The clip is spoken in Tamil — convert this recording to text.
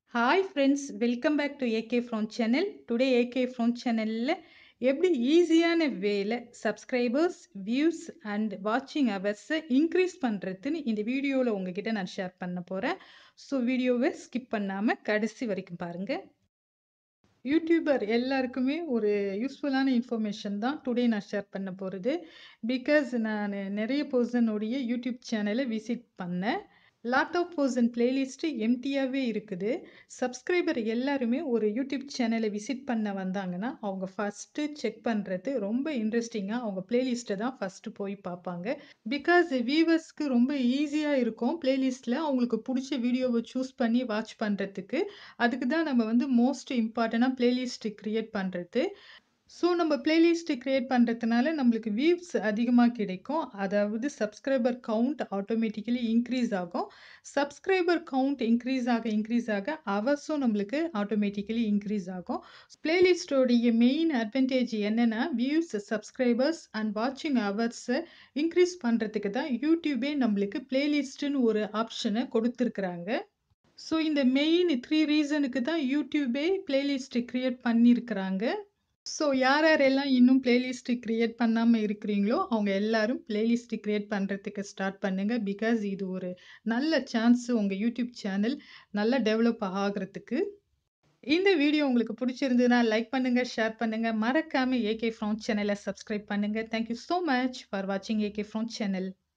hi friends welcome back to AK Front channel today AK Front சேனலில் எப்படி ஈஸியான வேல சப்ஸ்கிரைபர்ஸ் வியூஸ் அண்ட் வாட்சிங் ஹவர்ஸை இன்க்ரீஸ் பண்ணுறதுன்னு இந்த வீடியோவில் உங்ககிட்ட நான் ஷேர் பண்ண போகிறேன் ஸோ வீடியோவை ஸ்கிப் பண்ணாமல் கடைசி வரைக்கும் பாருங்கள் யூடியூபர் எல்லாருக்குமே ஒரு யூஸ்ஃபுல்லான இன்ஃபர்மேஷன் தான் டுடே நான் ஷேர் பண்ண போகிறது பிகாஸ் நான் நிறைய பர்சனுடைய யூடியூப் சேனலை விசிட் பண்ணேன் லாட் ஆஃப் பர்சன் பிளேலிஸ்ட்டு எம்டியாகவே இருக்குது சப்ஸ்கிரைபர் எல்லாருமே ஒரு யூடியூப் சேனலை விசிட் பண்ண வந்தாங்கன்னா அவங்க ஃபஸ்ட்டு செக் பண்ணுறது ரொம்ப இன்ட்ரெஸ்டிங்காக அவங்க பிளேலிஸ்ட்டை தான் ஃபஸ்ட்டு போய் பார்ப்பாங்க பிகாஸ் வியூவர்ஸ்க்கு ரொம்ப ஈஸியாக இருக்கும் பிளேலிஸ்ட்டில் அவங்களுக்கு பிடிச்ச வீடியோவை சூஸ் பண்ணி வாட்ச் பண்ணுறதுக்கு அதுக்கு தான் நம்ம வந்து மோஸ்ட் இம்பார்ட்டண்ட்டாக பிளேலிஸ்ட்டு க்ரியேட் பண்ணுறது ஸோ நம்ம பிளேலிஸ்ட்டு க்ரியேட் பண்ணுறதுனால நம்மளுக்கு வியூஸ் அதிகமாக கிடைக்கும் அதாவது சப்ஸ்கிரைபர் கவுண்ட் ஆட்டோமேட்டிக்கலி இன்க்ரீஸ் ஆகும் சப்ஸ்கிரைபர் கவுண்ட் இன்க்ரீஸ் ஆக இன்க்ரீஸ் ஆக அவர்ஸும் நம்மளுக்கு ஆட்டோமேட்டிக்கலி இன்க்ரீஸ் ஆகும் பிளேலிஸ்டோடைய மெயின் அட்வான்டேஜ் என்னென்னா வியூஸ் சப்ஸ்கிரைபர்ஸ் அண்ட் வாட்சிங் ஹவர்ஸை இன்க்ரீஸ் பண்ணுறதுக்கு தான் யூடியூபே நம்மளுக்கு பிளேலிஸ்ட்டுன்னு ஒரு ஆப்ஷனை கொடுத்துருக்குறாங்க ஸோ இந்த மெயின் த்ரீ ரீசனுக்கு தான் யூடியூபே பிளேலிஸ்ட்டு க்ரியேட் பண்ணியிருக்கிறாங்க ஸோ யார் யாரெல்லாம் இன்னும் பிளேலிஸ்ட்டு க்ரியேட் பண்ணாமல் இருக்கிறீங்களோ அவங்க எல்லாரும் பிளேலிஸ்ட்டு க்ரியேட் பண்ணுறதுக்கு ஸ்டார்ட் பண்ணுங்கள் பிகாஸ் இது ஒரு நல்ல சான்ஸ் உங்கள் யூடியூப் சேனல் நல்லா டெவலப் ஆகிறதுக்கு இந்த வீடியோ உங்களுக்கு பிடிச்சிருந்ததுன்னா லைக் பண்ணுங்கள் ஷேர் பண்ணுங்கள் மறக்காமல் ஏகே ஃப்ரௌண்ட் சேனலை சப்ஸ்கிரைப் பண்ணுங்கள் தேங்க்யூ ஸோ மச் ஃபார் வாட்சிங் ஏகே ஃப்ரௌண்ட் சேனல்